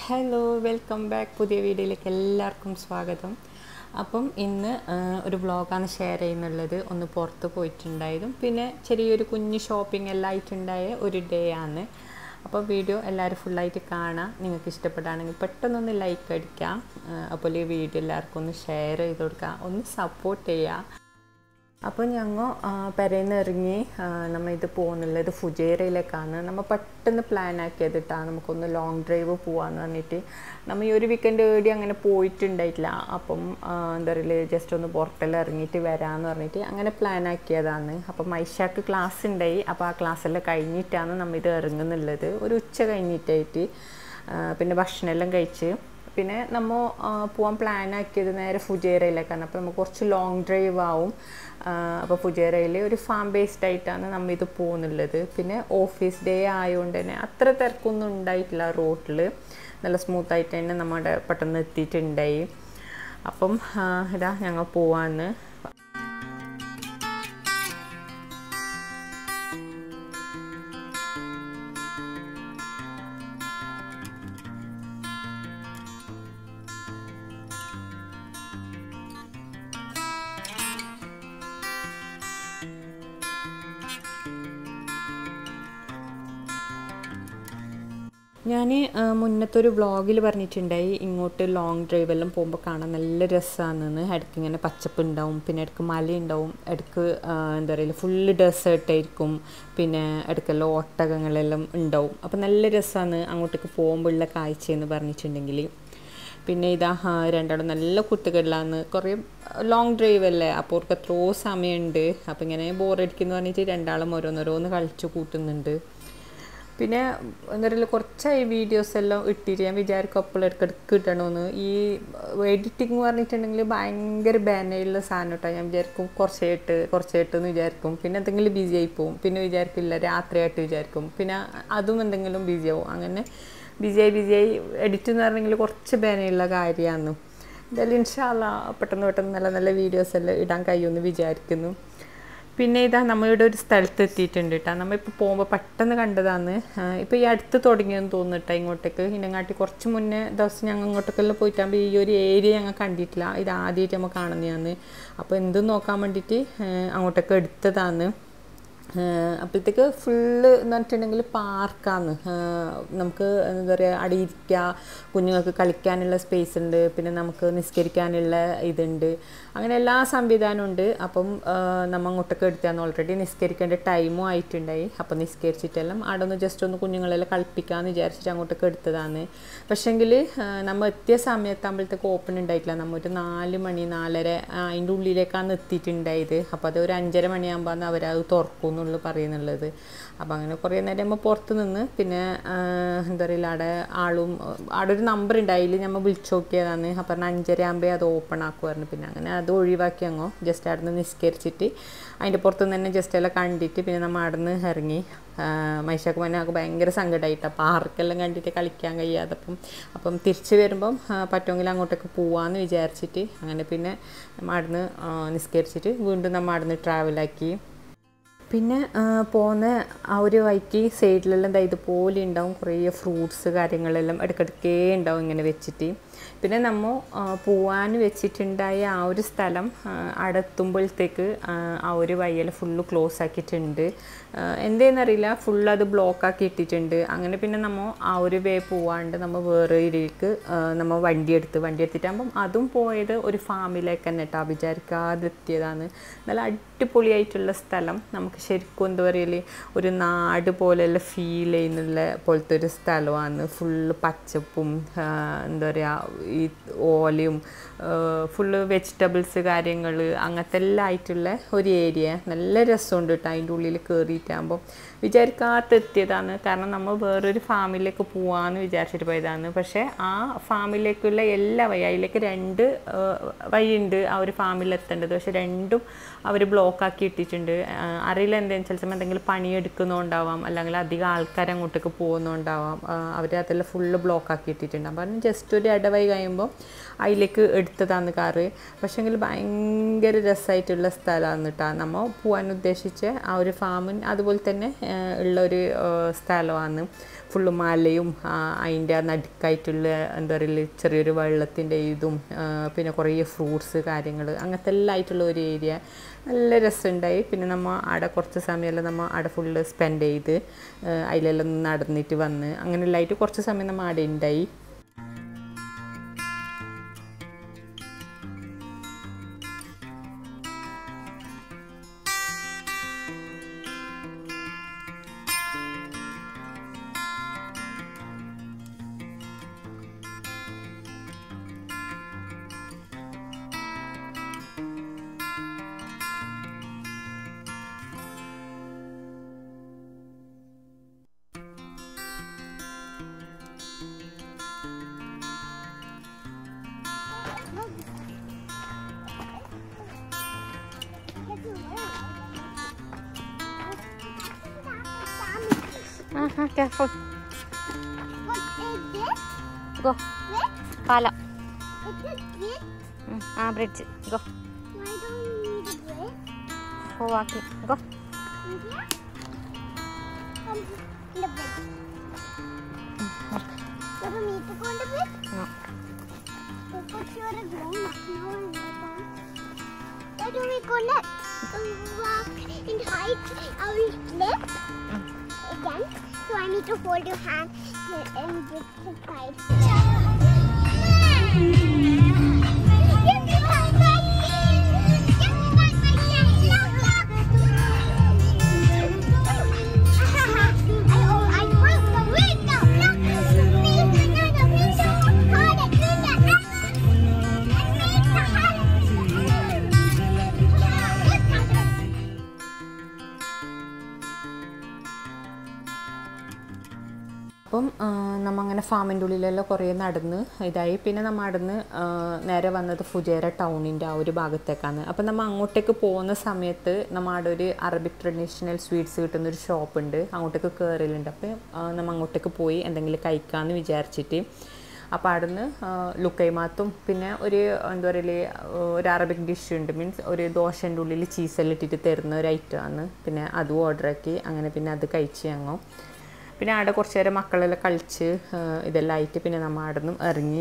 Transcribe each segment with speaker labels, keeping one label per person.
Speaker 1: Hello welcome back പുതിയ വീഡിയോയിലേക്ക് എല്ലാവർക്കും സ്വാഗതം അപ്പം ഇന്ന് ആ, ഒരു വ്ളോഗാണ് ഷെയർ ചെയ്യുന്നുള്ളത് ഒന്ന് പുറത്ത് പോയിട്ടുണ്ടായതും പിന്നെ ചെറിയൊരു കുഞ്ഞ് ഷോപ്പിംഗ് എല്ലാം ആയിട്ടുണ്ടായ ഒരു ഡേ ആണ് അപ്പോൾ വീഡിയോ എല്ലാവരും ഫുള്ളായിട്ട് കാണാം നിങ്ങൾക്ക് ഇഷ്ടപ്പെടുകയാണെങ്കിൽ പെട്ടെന്നൊന്ന് ലൈക്ക് അടിക്കാം ആ, അപ്പോൾ ഈ വീഡിയോ എല്ലാവർക്കും ഒന്ന് ഷെയർ ചെയ്ത് കൊടുക്കാം ഒന്ന് സപ്പോർട്ട് ചെയ്യുക അപ്പോൾ ഞങ്ങൾ പെരയിൽ നിന്ന് ഇറങ്ങി നമ്മൾ ഇത് പോകുന്നുള്ളത് ഫുജേറയിലേക്കാണ് നമ്മൾ പെട്ടെന്ന് പ്ലാൻ ആക്കിയത് കേട്ടോ നമുക്കൊന്ന് ലോങ് ഡ്രൈവ് പോകാമെന്ന് പറഞ്ഞിട്ട് നമ്മൾ ഈ ഒരു വീക്കെൻഡ് ഏടി അങ്ങനെ പോയിട്ടുണ്ടായിട്ടില്ല അപ്പം ആ, എന്താ പറയുക ജസ്റ്റ് ഒന്ന് പുറത്തെല്ലാം ഇറങ്ങിയിട്ട് വരാമെന്ന് പറഞ്ഞിട്ട് അങ്ങനെ പ്ലാൻ ആക്കിയതാണ് അപ്പം മൈഷാക്ക് ക്ലാസ് ഉണ്ടായി അപ്പോൾ ആ ക്ലാസ്സെല്ലാം കഴിഞ്ഞിട്ടാണ് നമ്മൾ ഇത് ഇറങ്ങുന്നുള്ളത് ഒരു ഉച്ച കഴിഞ്ഞിട്ടായിട്ട് ആ, പിന്നെ ഭക്ഷണമെല്ലാം കഴിച്ച് പിന്നെ നമ്മൾ പോകാൻ പ്ലാൻ ആക്കിയത് നേരെ ഫുജേറയിലേക്കാണ് അപ്പോൾ നമുക്ക് കുറച്ച് ലോങ് ഡ്രൈവ് ആവും അപ്പോൾ ഫുജേറയിൽ ഒരു ഫാം ബേസ്ഡ് ആയിട്ടാണ് നമ്മൾ ഇത് പോകുന്നുള്ളത് പിന്നെ ഓഫീസ് ഡേ ആയതുകൊണ്ട് തന്നെ അത്ര തിരക്കൊന്നും ഉണ്ടായിട്ടില്ല റോട്ടിൽ നല്ല സ്മൂത്ത് ആയിട്ട് തന്നെ നമ്മുടെ പെട്ടെന്ന് എത്തിയിട്ടുണ്ടായി അപ്പം ആ, ഇതാ ഞങ്ങൾ പോവാന്ന് ഞാൻ മുന്നത്തെ ഒരു വ്ളോഗിൽ പറഞ്ഞിട്ടുണ്ടായി ഇങ്ങോട്ട് ലോങ് ഡ്രൈവ് എല്ലാം പോകുമ്പോൾ കാണാൻ നല്ല രസമാണെന്ന് ഇടയ്ക്ക് ഇങ്ങനെ പച്ചപ്പ് ഉണ്ടാവും പിന്നെ ഇടയ്ക്ക് മല ഉണ്ടാവും ഇടയ്ക്ക് ആ, എന്താ പറയുക ഫുള്ള് ഡെസേർട്ട് ആയിരിക്കും പിന്നെ ഇടയ്ക്കെല്ലാം ഒട്ടകങ്ങളെല്ലാം ഉണ്ടാവും അപ്പോൾ നല്ല രസമാണ് അങ്ങോട്ടേക്ക് പോകുമ്പോഴുള്ള കാഴ്ച എന്ന് പറഞ്ഞിട്ടുണ്ടെങ്കിൽ പിന്നെ ഇതാ ആ, രണ്ടാളും നല്ല കുത്തുകളിലാന്ന് കുറേ ലോങ് ഡ്രൈവ് അല്ലേ അപ്പോൾ അവർക്ക് എത്രയോ സമയമുണ്ട് അപ്പോൾ ഇങ്ങനെ ബോറടിക്കുന്നു പറഞ്ഞിട്ട് രണ്ടാളും ഓരോന്നോരോന്ന് കളിച്ചു കൂട്ടുന്നുണ്ട് പിന്നെ എന്താ പറയുക കുറച്ചായി വീഡിയോസ് എല്ലാം ഇട്ടിട്ട് ഞാൻ വിചാരിക്കും അപ്പോൾ ഇടയ്ക്കിടയ്ക്ക് ഇടണമെന്ന് ഈ എഡിറ്റിംഗ് പറഞ്ഞിട്ടുണ്ടെങ്കിൽ ഭയങ്കര ബാനയുള്ള സാധനം കേട്ടോ ഞാൻ വിചാരിക്കും കുറച്ചായിട്ട് കുറച്ചായിട്ട് എന്ന് വിചാരിക്കും പിന്നെ എന്തെങ്കിലും ബിസി ആയി പോകും പിന്നെ വിചാരിക്കില്ല രാത്രിയായിട്ട് വിചാരിക്കും പിന്നെ അതും എന്തെങ്കിലും ബിസി ആവും അങ്ങനെ ബിസിയായി ബിസിയായി എഡിറ്റ് എന്ന് പറഞ്ഞെങ്കിൽ കുറച്ച് ബാനയുള്ള കാര്യമാണ് എന്തായാലും ഇൻഷാല്ല പെട്ടെന്ന് പെട്ടെന്ന് നല്ല നല്ല വീഡിയോസ് എല്ലാം ഇടാൻ കഴിയുമെന്ന് വിചാരിക്കുന്നു പിന്നെ ഇതാ നമ്മളിവിടെ ഒരു സ്ഥലത്ത് എത്തിയിട്ടുണ്ട് കേട്ടോ നമ്മളിപ്പോൾ പോകുമ്പോൾ പെട്ടെന്ന് കണ്ടതാണ് ഇപ്പോൾ ഈ അടുത്ത് തുടങ്ങിയെന്ന് തോന്നുന്നു കേട്ടോ ഇങ്ങോട്ടേക്ക് ഇനങ്ങാട്ടി കുറച്ച് മുന്നേ ദിവസം ഞങ്ങൾ ഇങ്ങോട്ടേക്കെല്ലാം പോയിട്ടാകുമ്പോൾ ഈ ഒരു ഏരിയ ഞങ്ങൾ കണ്ടിട്ടില്ല ഇത് ആദ്യമായിട്ട് നമ്മൾ കാണുന്നതാണ് അപ്പോൾ എന്തും നോക്കാൻ വേണ്ടിയിട്ട് അങ്ങോട്ടേക്ക് എടുത്തതാണ് അപ്പോഴത്തേക്ക് ഫുള്ള് എന്ന് പറഞ്ഞിട്ടുണ്ടെങ്കിൽ പാർക്കാണ് നമുക്ക് എന്താ പറയുക അവിടെ ഇരിക്കുക കുഞ്ഞുങ്ങൾക്ക് കളിക്കാനുള്ള സ്പേസ് ഉണ്ട് പിന്നെ നമുക്ക് നിസ്കരിക്കാനുള്ള ഇതുണ്ട് അങ്ങനെ എല്ലാ സംവിധാനവും ഉണ്ട് അപ്പം നമ്മൾ അങ്ങോട്ടൊക്കെ എടുത്താന്ന് ഓൾറെഡി നിസ്കരിക്കേണ്ട ടൈമും ആയിട്ടുണ്ടായി അപ്പം നിസ്കരിച്ചിട്ടെല്ലാം അവിടെ ഒന്ന് ജസ്റ്റ് ഒന്ന് കുഞ്ഞുങ്ങളെല്ലാം കളിപ്പിക്കാമെന്ന് വിചാരിച്ചിട്ട് അങ്ങോട്ടൊക്കെ എടുത്തതാണ് പക്ഷേങ്കിൽ നമ്മൾ എത്തിയ സമയത്താകുമ്പോഴത്തേക്ക് ഓപ്പൺ ഉണ്ടായിട്ടില്ല നമ്മൾ ഒരു നാല് മണി നാലര ആ, അതിൻ്റെ ഉള്ളിലേക്കാണ് എത്തിയിട്ടുണ്ടായത് അപ്പോൾ അത് ഒരു അഞ്ചര മണിയാകുമ്പോൾ അവരത് തുറക്കും എന്നുള്ളു പറയുന്നുള്ളത് അപ്പോൾ അങ്ങനെ കുറേ നേരം നമ്മൾ പുറത്ത് നിന്ന് പിന്നെ ആ, എന്താ പറയുക അവിടെ ആളും അവിടെ ഒരു നമ്പർ ഉണ്ടായില്ല നമ്മൾ വിളിച്ചു നോക്കിയതാണ് അപ്പോൾ പറഞ്ഞാൽ അഞ്ചര ആകുമ്പോൾ അത് ഓപ്പൺ ആക്കുമായിരുന്നു പിന്നെ അങ്ങനെ അത് ഒഴിവാക്കി അങ്ങോ ജസ്റ്റ് അവിടെ നിന്ന് നിസ്കരിച്ചിട്ട് അതിൻ്റെ പുറത്തുനിന്ന് തന്നെ ജസ്റ്റ് എല്ലാം കണ്ടിട്ട് പിന്നെ നമ്മൾ അവിടെ നിന്ന് ഇറങ്ങി മൈശാക്ക് മനാക്ക് ഭയങ്കര സങ്കടമായിട്ട് അപ്പോൾ ആർക്കെല്ലാം കണ്ടിട്ട് കളിക്കാൻ കഴിയാതപ്പം അപ്പം തിരിച്ച് വരുമ്പം ആ, പറ്റുമെങ്കിൽ അങ്ങോട്ടേക്ക് പോവാമെന്ന് വിചാരിച്ചിട്ട് അങ്ങനെ പിന്നെ നമ്മൾ അവിടുന്ന് ആ, നിസ്കരിച്ചിട്ട് വീണ്ടും നമ്മൾ അവിടുന്ന് ട്രാവലാക്കി പിന്നെ ആ, പോകുന്ന ആ ഒരു വഴിക്ക് സൈഡിലെല്ലാം ദാ ഇതുപോലെ ഉണ്ടാവും കുറേ ഫ്രൂട്ട്സ് കാര്യങ്ങളെല്ലാം ഇടയ്ക്കിടയ്ക്കേ ഉണ്ടാവും ഇങ്ങനെ വെച്ചിട്ട് പിന്നെ നമ്മൾ പോവാൻ വെച്ചിട്ടുണ്ടായ ആ ഒരു സ്ഥലം ആ, അവിടെ എത്തുമ്പോഴത്തേക്ക് ആ, ആ ഒരു വഴിയെല്ലാം ഫുള്ള് ക്ലോസ് ആക്കിയിട്ടുണ്ട് ആ, എന്തേന്നറിയില്ല ഫുള്ള് അത് ബ്ലോക്ക് ആക്കി ഇട്ടിട്ടുണ്ട് അങ്ങനെ പിന്നെ നമ്മൾ ആ ഒരു വേ പോവാണ്ട് നമ്മൾ വേറെ ഇതിലേക്ക് നമ്മൾ വണ്ടി എടുത്ത് വണ്ടി എടുത്തിട്ടാകുമ്പം അതും പോയത് ഒരു ഫാമിലേക്ക് തന്നെ കേട്ടോ വിചാരിക്കാതെ എത്തിയതാണ് നല്ല അടിപൊളിയായിട്ടുള്ള സ്ഥലം നമുക്ക് ശരിക്കും എന്താ പറയല് ഒരു നാട് പോലെയുള്ള ഫീൽ ചെയ്യുന്നുള്ള പോലത്തെ ഒരു സ്ഥലമാണ് ഫുള്ള് പച്ചപ്പും ആ, എന്താ പറയുക ഈ ഓലയും ഫുള്ള് വെജിറ്റബിൾസ് കാര്യങ്ങൾ അങ്ങനത്തെ എല്ലാം ആയിട്ടുള്ള ഒരു ഏരിയ നല്ല രസമുണ്ട് കേട്ടോ അതിൻ്റെ ഉള്ളിൽ കയറിയിട്ടാകുമ്പോൾ വിചാരിക്കാത്ത എത്തിയതാണ് കാരണം നമ്മൾ വേറൊരു ഫാമിലേക്ക് പോവാന്ന് വിചാരിച്ചിട്ട് പോയതാണ് പക്ഷേ ആ ഫാമിലേക്കുള്ള എല്ലാ വഴി അതിലേക്ക് രണ്ട് ആ, വഴിയുണ്ട് ആ ഒരു ഫാമിൽ എത്തേണ്ടത് പക്ഷെ രണ്ടും അവർ ബ്ലോക്ക് ആക്കി ഇട്ടിട്ടുണ്ട് ആ, അറിയില്ല അറിയില്ല എന്താണെന്ന് വെച്ചാൽ ചിലപ്പോൾ എന്തെങ്കിലും പണിയെടുക്കുന്നുണ്ടാവാം അല്ലെങ്കിൽ അധികം ആൾക്കാർ അങ്ങോട്ടേക്ക് പോകുന്നുണ്ടാവാം അവർ അതെല്ലാം ഫുള്ള് ബ്ലോക്ക് ആക്കി ഇട്ടിട്ടുണ്ട് അപ്പം ജസ്റ്റ് ഒരു ഇടവൈ കഴിയുമ്പോൾ അതിലേക്ക് എടുത്തതാണ് കാറ് പക്ഷേങ്കിൽ ഭയങ്കര രസമായിട്ടുള്ള സ്ഥലമാണ് കേട്ടോ നമ്മൾ പോകാൻ ഉദ്ദേശിച്ച ആ ഒരു ഫാമിൻ അതുപോലെ തന്നെ ആ, ഉള്ളൊരു ആ, സ്ഥലമാണ് ഫുള്ള് മലയും അതിൻ്റെ നടുക്കായിട്ടുള്ള എന്താ പറയുക ചെറിയൊരു വെള്ളത്തിൻ്റെ ഇതും ആ, പിന്നെ കുറേ ഫ്രൂട്ട്സ് കാര്യങ്ങൾ അങ്ങനത്തെ എല്ലാം ആയിട്ടുള്ള ഒരു ഏരിയ നല്ല രസമുണ്ടായി പിന്നെ നമ്മൾ അവിടെ കുറച്ച് സമയമെല്ലാം നമ്മൾ അവിടെ ഫുള്ള് സ്പെൻഡ് ചെയ്ത് ആ, അതിലെല്ലാം ഒന്ന് നടന്നിട്ട് വന്ന് അങ്ങനെയെല്ലാം ആയിട്ട് കുറച്ച് സമയം നമ്മൾ അവിടെ ഉണ്ടായി
Speaker 2: careful.
Speaker 3: What is this?
Speaker 2: Go.
Speaker 3: This?
Speaker 2: പാലം
Speaker 3: Is it this?
Speaker 2: ഉം, ആ bridge go
Speaker 3: Why don't we need a bridge?
Speaker 2: Go വാക്കി go
Speaker 3: In here? Come in the bridge. So for me to go in the bridge?
Speaker 2: No.
Speaker 3: Because you're a grown up now and we're gone. Where do we go next? So walk in height our left again. So I need to hold your hand here and this side. Give me back my leg. Give me back my leg. I, oh, I broke the window. Look, me, another window. Hold it, window.
Speaker 1: അപ്പം ആ, നമ്മ അങ്ങനെ ഫാമിൻ്റെ ഉള്ളിലെല്ലാം കുറേ നടന്ന് ഇതായി പിന്നെ നമ്മൾ നടന്ന് ആ, നേരെ വന്നത് ഫുജേര ടൗണിൻ്റെ ആ ഒരു ഭാഗത്തേക്കാണ് അപ്പം നമ്മൾ അങ്ങോട്ടേക്ക് പോകുന്ന സമയത്ത് നമ്മൾ അവിടെ ഒരു അറബിക് ട്രഡീഷണൽ സ്വീറ്റ്സ് കിട്ടുന്ന ഒരു ഷോപ്പുണ്ട് അങ്ങോട്ടേക്ക് കയറലുണ്ട് അപ്പം ആ, നമ്മൾ അങ്ങോട്ടേക്ക് പോയി എന്തെങ്കിലും കഴിക്കാമെന്ന് വിചാരിച്ചിട്ട് അപ്പോൾ അവിടുന്ന് ലുക്കൈമാത്തും പിന്നെ ഒരു എന്താ പറയുക ഒരു അറബിക് ഡിഷ് ഉണ്ട് മീൻസ് ഒരു ദോശൻ്റെ ഉള്ളിൽ ചീസെല്ലാം ഇട്ടിട്ട് തരുന്ന ഒരു ഐറ്റമാണ് പിന്നെ അതും ഓർഡർ ആക്കി അങ്ങനെ പിന്നെ അത് കഴിച്ച് ഞങ്ങൾ പിന്നെ അവിടെ കുറച്ച് നേരം മക്കളെല്ലാം കളിച്ച് ആ, ഇതെല്ലാം ആയിട്ട് പിന്നെ നമ്മൾ അവിടെ നിന്നും ഇറങ്ങി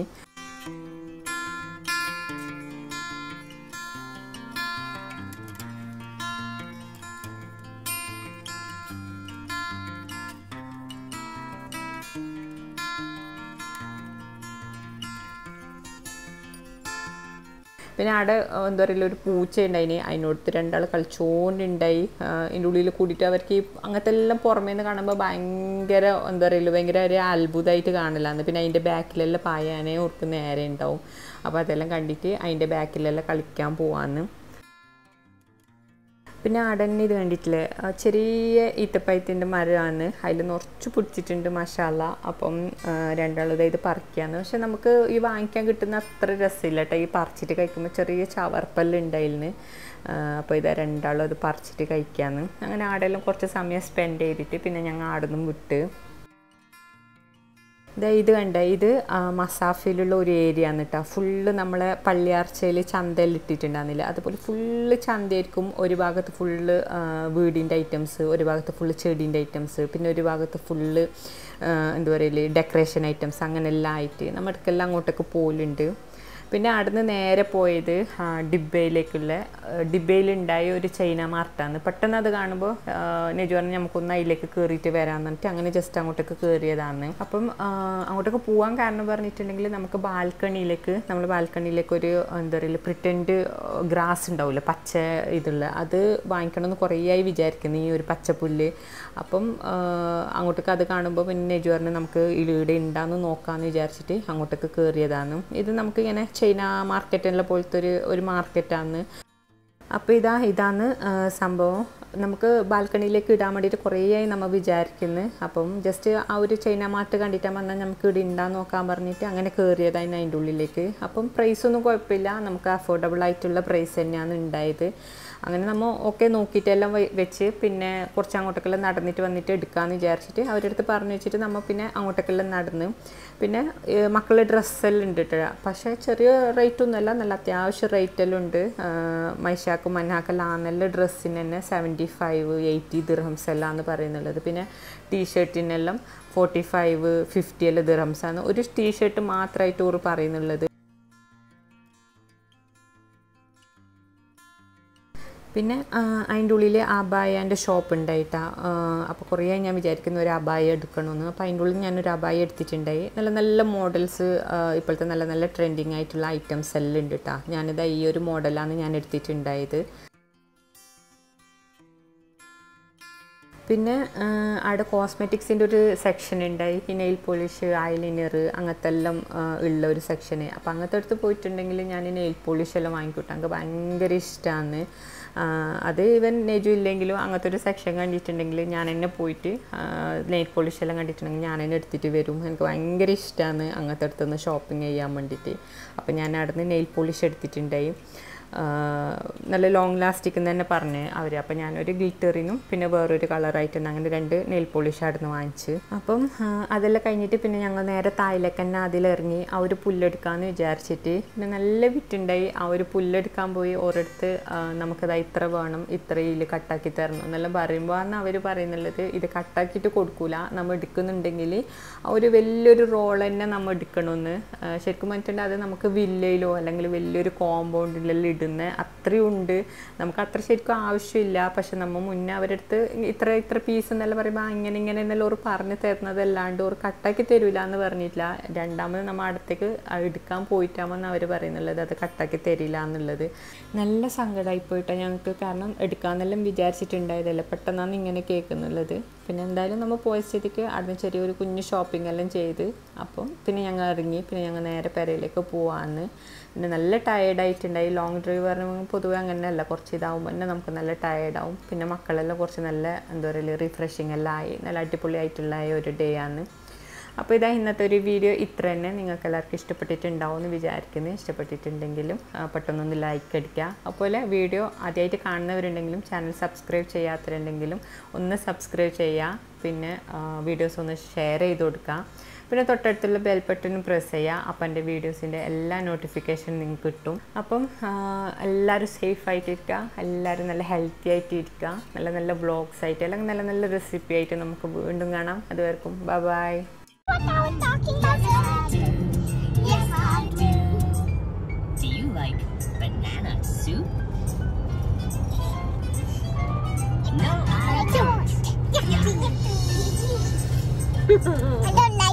Speaker 1: പിന്നെ അവിടെ ആ, എന്താ പറയുക ഒരു പൂച്ച ഉണ്ടായിന് അതിനോടത്ത് രണ്ടാൾ കളിച്ചോണ്ടുണ്ടായി ആ, അതിൻ്റെ ഉള്ളിൽ കൂടിയിട്ട് അവർക്ക് ഈ അങ്ങനത്തെ എല്ലാം പുറമേ നിന്ന് കാണുമ്പോൾ ഭയങ്കര എന്താ പറയുക ഭയങ്കര ഒരു അത്ഭുതമായിട്ട് കാണില്ലാന്ന് പിന്നെ അതിൻ്റെ ബാക്കിലെല്ലാം പായാനേ ഓർക്ക് നേരെ ഉണ്ടാവും അപ്പോൾ അതെല്ലാം കണ്ടിട്ട് അതിൻ്റെ ബാക്കിലെല്ലാം കളിക്കാൻ പോവാന്ന് പിന്നെ അടന്നെ ഇത് കണ്ടിട്ടില്ലേ ആ ചെറിയ ഈത്തപ്പഴത്തിൻ്റെ മരമാണ് അതിൽ നിറച്ച് പിടിച്ചിട്ടുണ്ട് മഷാല അപ്പം ആ, രണ്ടാളും ഇത് പറിക്കാന്ന് പക്ഷെ നമുക്ക് ഈ വാങ്ങിക്കാൻ കിട്ടുന്ന അത്ര രസമില്ല കേട്ടോ ഈ പറിച്ചിട്ട് കഴിക്കുമ്പോൾ ചെറിയ ചവർപ്പെല്ലാം ഉണ്ടായിരുന്നു അപ്പോൾ ഇത് രണ്ടാളും അത് പറിച്ചിട്ട് കഴിക്കാന്ന് അങ്ങനെ ആടെല്ലാം കുറച്ച് സമയം സ്പെൻഡ് ചെയ്തിട്ട് പിന്നെ ഞങ്ങൾ ആടുന്നും വിട്ട് ദേ ഇത് കണ്ട ഇത് ആ, മസാഫിലുള്ള ഒരു ഏരിയ ആണ് കേട്ടോ ഫുള്ള് നമ്മളെ പള്ളിയാർച്ചയിൽ ചന്തയിൽ ഇട്ടിട്ടുണ്ടായിരുന്നില്ല അതുപോലെ ഫുള്ള് ചന്തയായിരിക്കും ഒരു ഭാഗത്ത് ഫുള്ള് വീടിൻ്റെ ഐറ്റംസ് ഒരു ഭാഗത്ത് ഫുള്ള് ചെടീൻ്റെ ഐറ്റംസ് പിന്നെ ഒരു ഭാഗത്ത് ഫുള്ള് എന്താ പറയുക ഡെക്കറേഷൻ ഐറ്റംസ് അങ്ങനെ എല്ലാം ആയിട്ട് നമ്മുടെ അടുക്കെല്ലാം അങ്ങോട്ടേക്ക് പോലുണ്ട് പിന്നെ അവിടുന്ന് നേരെ പോയത് ആ, ഡിബയിലേക്കുള്ള ആ, ഡിബയിലുണ്ടായ ഒരു ചൈന മാർട്ടാണ് പെട്ടെന്ന് അത് കാണുമ്പോൾ നെജു പറഞ്ഞ് നമുക്കൊന്ന് അതിലേക്ക് കയറിയിട്ട് വരാമെന്ന് പറഞ്ഞിട്ട് അങ്ങനെ ജസ്റ്റ് അങ്ങോട്ടേക്ക് കയറിയതാണ് അപ്പം ആ, അങ്ങോട്ടേക്ക് പോകാൻ കാരണം പറഞ്ഞിട്ടുണ്ടെങ്കിൽ നമുക്ക് ബാൽക്കണിയിലേക്ക് നമ്മൾ ബാൽക്കണിയിലേക്ക് ഒരു എന്താ പറയുക പ്രിറ്റൻഡ് ഗ്രാസ് ഉണ്ടാവില്ല പച്ച ഇതുള്ള അത് വാങ്ങിക്കണമെന്ന് കുറേ ആയി വിചാരിക്കുന്നു ഈ ഒരു പച്ചപ്പുല്ല് അപ്പം ആ, അങ്ങോട്ടേക്ക് അത് കാണുമ്പോൾ പിന്നെ നെജു പറഞ്ഞ് നമുക്ക് ഇവിടെ ഉണ്ടാന്ന് നോക്കാമെന്ന് വിചാരിച്ചിട്ട് അങ്ങോട്ടേക്ക് കയറിയതാണ് ഇത് നമുക്ക് ഇങ്ങനെ ചൈന മാർക്കറ്റെല്ലാം പോലത്തെ ഒരു ഒരു മാർക്കറ്റാണ് അപ്പോൾ ഇതാ ഇതാണ് ആ, സംഭവം നമുക്ക് ബാൽക്കണിയിലേക്ക് ഇടാൻ വേണ്ടിയിട്ട് കുറേ ആയി നമ്മൾ വിചാരിക്കുന്നു അപ്പം ജസ്റ്റ് ആ ഒരു ചൈന മാർട്ട് കണ്ടിട്ടാൽ വന്നാൽ നമുക്ക് ഇവിടെ ഉണ്ടാന്ന് നോക്കാൻ പറഞ്ഞിട്ട് അങ്ങനെ കയറിയതായിരുന്നു അതിൻ്റെ ഉള്ളിലേക്ക് അപ്പം പ്രൈസ് ഒന്നും കുഴപ്പമില്ല നമുക്ക് അഫോർഡബിൾ ആയിട്ടുള്ള പ്രൈസ് തന്നെയാണ് ഉണ്ടായത് അങ്ങനെ നമ്മൾ ഓക്കെ നോക്കിയിട്ടെല്ലാം വെ- വെച്ച് പിന്നെ കുറച്ച് അങ്ങോട്ടേക്കെല്ലാം നടന്നിട്ട് വന്നിട്ട് എടുക്കാമെന്ന് വിചാരിച്ചിട്ട് അവരുടെ അടുത്ത് പറഞ്ഞു വെച്ചിട്ട് നമ്മൾ പിന്നെ അങ്ങോട്ടേക്കെല്ലാം നടന്ന് പിന്നെ ഏഹ്, മക്കളുടെ ഡ്രസ്സെല്ലാം ഉണ്ട് കേട്ടോ പക്ഷേ ചെറിയ റേറ്റ് ഒന്നുമല്ല നല്ല അത്യാവശ്യം റേറ്റെല്ലാം ഉണ്ട് മൈഷാക്കും മന്നാക്കെല്ലാം ആണെല്ലാം ഡ്രസ്സിന് തന്നെ സെവൻറ്റി ഫൈവ് എയ്റ്റി ദിർഹംസ് എല്ലാം എന്ന് പറയുന്നുള്ളത് പിന്നെ ടീഷർട്ടിനെല്ലാം ഫോർട്ടി ഫൈവ് ഫിഫ്റ്റി എല്ലാം ദിർഹംസ് ആണ് ഒരു ടീഷർട്ട് മാത്രമായിട്ട് ഓർ പറയുന്നുള്ളത് പിന്നെ ആ, അതിൻ്റെ ഉള്ളിൽ അബായൻ്റെ ഷോപ്പ് ഉണ്ടായിട്ടാ അപ്പോൾ കുറേ ആയി ഞാൻ വിചാരിക്കുന്ന ഒരു അബായ എടുക്കണമെന്ന് അപ്പോൾ അതിൻ്റെ ഉള്ളിൽ ഞാനൊരു അബായ എടുത്തിട്ടുണ്ടായി നല്ല നല്ല മോഡൽസ് ഇപ്പോഴത്തെ നല്ല നല്ല ട്രെൻഡിങ് ആയിട്ടുള്ള ഐറ്റംസ് എല്ലാം ഉണ്ട് കേട്ടോ ഞാനിത് ഈ ഒരു മോഡലാണ് ഞാൻ എടുത്തിട്ടുണ്ടായത് പിന്നെ ആ, അവിടെ കോസ്മെറ്റിക്സിൻ്റെ ഒരു സെക്ഷൻ ഉണ്ടായി ഈ നെയിൽ പോളിഷ് ഐലൈനർ അങ്ങനത്തെ എല്ലാം ആ, ഉള്ള ഒരു സെക്ഷന് അപ്പോൾ അങ്ങനത്തെ അടുത്ത് പോയിട്ടുണ്ടെങ്കിൽ ഞാൻ ഈ നെയിൽ പോളിഷ് എല്ലാം വാങ്ങിക്കൂട്ടാം എനിക്ക് ഭയങ്കര ഇഷ്ടമാണ് അത് ഇവൻ നെജു ഇല്ലെങ്കിലും അങ്ങനത്തെ ഒരു സെക്ഷൻ കണ്ടിട്ടുണ്ടെങ്കിൽ ഞാൻ തന്നെ പോയിട്ട് നെയിൽ പോളിഷ് എല്ലാം കണ്ടിട്ടുണ്ടെങ്കിൽ ഞാൻ തന്നെ എടുത്തിട്ട് വരും എനിക്ക് ഭയങ്കര ഇഷ്ടമാണ് അങ്ങനത്തെ അടുത്തുനിന്ന് ഷോപ്പിംഗ് ചെയ്യാൻ വേണ്ടിയിട്ട് അപ്പോൾ ഞാൻ അവിടെ നിന്ന് നെയിൽ പോളിഷ് എടുത്തിട്ടുണ്ടായി ആഹ് നല്ല ലോങ് ലാസ്റ്റിക് എന്ന് തന്നെ പറഞ്ഞ് അവർ അപ്പം ഞാനൊരു ഗ്ലിറ്ററിനും പിന്നെ വേറൊരു കളറായിട്ടുണ്ട് അങ്ങനെ രണ്ട് നെയിൽ പോളിഷ് ആയിരുന്നു വാങ്ങിച്ച് അപ്പം ആഹ് അതെല്ലാം കഴിഞ്ഞിട്ട് പിന്നെ ഞങ്ങൾ നേരെ തായിലേക്ക് തന്നെ അതിലിറങ്ങി ആ ഒരു പുല്ലെടുക്കാമെന്ന് വിചാരിച്ചിട്ട് പിന്നെ നല്ല വിറ്റുണ്ടായി ആ ഒരു പുല്ലെടുക്കാൻ പോയി ഓരോരുത്ത് നമുക്കത് ഇത്ര വേണം ഇത്ര ഇതിൽ കട്ടാക്കി തരണം എന്നെല്ലാം പറയുമ്പോൾ അന്ന് അവർ പറയുന്നുള്ളത് ഇത് കട്ടാക്കിയിട്ട് കൊടുക്കൂല നമ്മൾ എടുക്കുന്നുണ്ടെങ്കിൽ ആ ഒരു വലിയൊരു റോൾ തന്നെ നമ്മൾ എടുക്കണമെന്ന് ആ, ശരിക്കും പറഞ്ഞിട്ടുണ്ടെങ്കിൽ അത് നമുക്ക് വില്ലയിലോ അല്ലെങ്കിൽ വലിയൊരു കോമ്പൗണ്ടിലെല്ലാം ഇടുന്ന അത്രയും ഉണ്ട് നമുക്ക് അത്ര ശരിക്കും ആവശ്യമില്ല പക്ഷെ നമ്മൾ മുന്നേ അവരുടെ അടുത്ത് ഇത്ര ഇത്ര പീസ് എന്നെല്ലാം പറയുമ്പോൾ ആ, ഇങ്ങനെ ഇങ്ങനെ എന്നെല്ലാം ഓർ പറഞ്ഞു തരുന്നതല്ലാണ്ട് ഓർ കട്ടാക്കി തരില്ല എന്ന് പറഞ്ഞിട്ടില്ല രണ്ടാമത് നമ്മൾ അടുത്തേക്ക് എടുക്കാൻ പോയിട്ടാമെന്ന് അവർ പറയുന്നുള്ളത് അത് കട്ടാക്കി തരില്ല എന്നുള്ളത് നല്ല സങ്കടമായി പോയിട്ടാണ് ഞങ്ങൾക്ക് കാരണം എടുക്കാമെന്നെല്ലാം വിചാരിച്ചിട്ടുണ്ടായതല്ല പെട്ടെന്നാണ് ഇങ്ങനെ കേൾക്കുന്നുള്ളത് പിന്നെ എന്തായാലും നമ്മൾ പോയ സ്ഥിതിക്ക് അവിടുന്ന് ചെറിയൊരു കുഞ്ഞു ഷോപ്പിംഗ് എല്ലാം ചെയ്ത് അപ്പം പിന്നെ ഞങ്ങൾ ഇറങ്ങി പിന്നെ ഞങ്ങൾ നേരെ പെരയിലേക്ക് പോവാന്ന് പിന്നെ നല്ല ടയേർഡായിട്ടുണ്ടായി ലോങ് ഡ്രൈവ് പറയുമ്പോൾ പൊതുവെ അങ്ങനെയല്ല കുറച്ച് ഇതാവുമ്പോൾ തന്നെ നമുക്ക് നല്ല ടയേർഡാവും പിന്നെ മക്കളെല്ലാം കുറച്ച് നല്ല എന്താ പറയുക റിഫ്രഷിങ് എല്ലാം ആയി നല്ല അടിപൊളിയായിട്ടുള്ള ഒരു ഡേ ആണ് അപ്പോൾ ഇതാ ഇന്നത്തെ ഒരു വീഡിയോ ഇത്ര തന്നെ നിങ്ങൾക്ക് എല്ലാവർക്കും ഇഷ്ടപ്പെട്ടിട്ടുണ്ടാവും എന്ന് വിചാരിക്കുന്നു ഇഷ്ടപ്പെട്ടിട്ടുണ്ടെങ്കിലും ആ, പെട്ടെന്നൊന്ന് ലൈക്ക് അടിക്കുക അതുപോലെ വീഡിയോ ആദ്യമായിട്ട് കാണുന്നവരുണ്ടെങ്കിലും ചാനൽ സബ്സ്ക്രൈബ് ചെയ്യാത്തവരുണ്ടെങ്കിലും ഒന്ന് സബ്സ്ക്രൈബ് ചെയ്യുക പിന്നെ വീഡിയോസ് ഒന്ന് ഷെയർ ചെയ്ത് കൊടുക്കുക പിന്നെ തൊട്ടടുത്തുള്ള ബെൽ ബട്ടൺ പ്രസ് ചെയ്യുക അപ്പം എൻ്റെ വീഡിയോസിൻ്റെ എല്ലാ നോട്ടിഫിക്കേഷൻ നിങ്ങൾക്ക് കിട്ടും അപ്പം ആ, എല്ലാവരും സേഫ് ആയിട്ടിരിക്കുക എല്ലാവരും നല്ല ഹെൽത്തി ആയിട്ട് ഇരിക്കുക നല്ല നല്ല വ്ളോഗ്സ് ആയിട്ട് അല്ലെങ്കിൽ നല്ല നല്ല റെസിപ്പി ആയിട്ട് നമുക്ക് വീണ്ടും കാണാം അതുവരെക്കും bye bye
Speaker 3: What are we talking about? Yes, I do.
Speaker 4: Do you like banana soup? No, I
Speaker 3: I don't. I don't